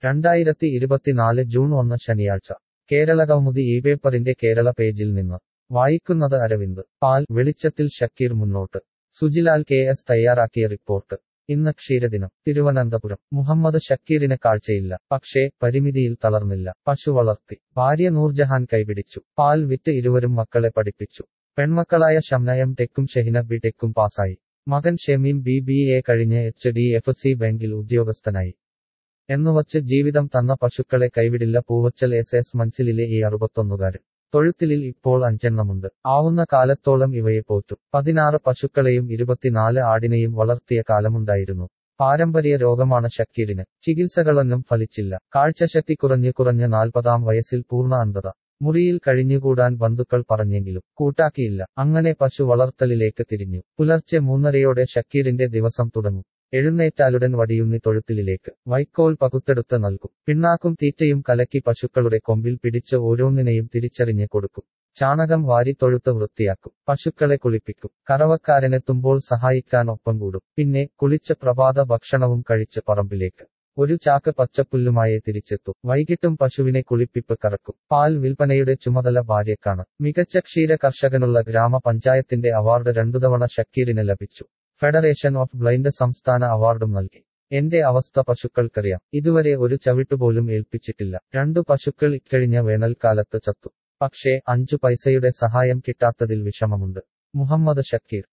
രണ്ടായിരത്തി ഇരുപത്തിനാല് ജൂൺ ഒന്ന് ശനിയാഴ്ച കേരളകൗമുദി ഈ പേപ്പറിന്റെ കേരള പേജിൽ നിന്ന് വായിക്കുന്നത് അരവിന്ദ് പാൽ വെളിച്ചത്തിൽ ഷക്കീർ മുന്നോട്ട് സുജിലാൽ കെ എസ് തയ്യാറാക്കിയ റിപ്പോർട്ട് ഇന്ന് ക്ഷീരദിനം തിരുവനന്തപുരം മുഹമ്മദ് ഷക്കീറിന് കാഴ്ചയില്ല പക്ഷേ പരിമിതിയിൽ തളർന്നില്ല പശു വളർത്തി ഭാര്യ നൂർജഹാൻ കൈപിടിച്ചു പാൽ വിറ്റ് ഇരുവരും മക്കളെ പഠിപ്പിച്ചു പെൺമക്കളായ ഷംന എം ടെക്കും ഷെഹിന ബി ടെക്കും പാസായി മകൻ ഷെമീം ബി ബി എ കഴിഞ്ഞ് എച്ച് ഡി എഫ് സി ബാങ്കിൽ ഉദ്യോഗസ്ഥനായി എന്നുവച്ച് ജീവിതം തന്ന പശുക്കളെ കൈവിടില്ല പൂവച്ചൽ എസ് എസ് മൻസിലിലെ ഈ അറുപത്തൊന്നുകാരൻ തൊഴുത്തിലിൽ ഇപ്പോൾ അഞ്ചെണ്ണമുണ്ട് ആവുന്ന കാലത്തോളം ഇവയെ പോറ്റും പതിനാറ് പശുക്കളെയും ഇരുപത്തിനാല് ആടിനെയും വളർത്തിയ കാലമുണ്ടായിരുന്നു പാരമ്പര്യ രോഗമാണ് ഷക്കീറിന് ചികിത്സകളൊന്നും ഫലിച്ചില്ല കാഴ്ചശക്തി കുറഞ്ഞു കുറഞ്ഞ നാൽപ്പതാം വയസ്സിൽ പൂർണ്ണ അന്ധത മുറിയിൽ കഴിഞ്ഞുകൂടാൻ ബന്ധുക്കൾ പറഞ്ഞെങ്കിലും കൂട്ടാക്കിയില്ല അങ്ങനെ പശു വളർത്തലിലേക്ക് തിരിഞ്ഞു പുലർച്ചെ മൂന്നരയോടെ ഷക്കീറിന്റെ ദിവസം തുടങ്ങും എഴുന്നേറ്റാലുടൻ വടിയുന്നി തൊഴുത്തിലേക്ക് വൈക്കോൽ പകുത്തെടുത്ത് നൽകും പിണ്ണാക്കും തീറ്റയും കലക്കി പശുക്കളുടെ കൊമ്പിൽ പിടിച്ച് ഓരോന്നിനെയും തിരിച്ചറിഞ്ഞ് കൊടുക്കും ചാണകം വാരി തൊഴുത്ത് വൃത്തിയാക്കും പശുക്കളെ കുളിപ്പിക്കും കറവക്കാരനെത്തുമ്പോൾ സഹായിക്കാൻ ഒപ്പം കൂടും പിന്നെ കുളിച്ച പ്രഭാത ഭക്ഷണവും കഴിച്ച് പറമ്പിലേക്ക് ഒരു ചാക്ക് പച്ചപ്പുല്ലുമായി തിരിച്ചെത്തും വൈകിട്ടും പശുവിനെ കുളിപ്പിപ്പ് കറക്കും പാൽ വിൽപ്പനയുടെ ചുമതല ഭാര്യക്കാണ് മികച്ച ക്ഷീര കർഷകനുള്ള ഗ്രാമപഞ്ചായത്തിന്റെ അവാർഡ് രണ്ടു തവണ ഷക്കീറിന് ലഭിച്ചു ഫെഡറേഷൻ ഓഫ് ബ്ലൈൻഡ് സംസ്ഥാന അവാർഡും നൽകി എന്റെ അവസ്ഥ പശുക്കൾക്കറിയാം ഇതുവരെ ഒരു ചവിട്ടുപോലും ഏൽപ്പിച്ചിട്ടില്ല രണ്ടു പശുക്കൾ ഇക്കഴിഞ്ഞ വേനൽക്കാലത്ത് ചത്തു പക്ഷേ അഞ്ചു പൈസയുടെ സഹായം കിട്ടാത്തതിൽ വിഷമമുണ്ട് മുഹമ്മദ് ഷക്കീർ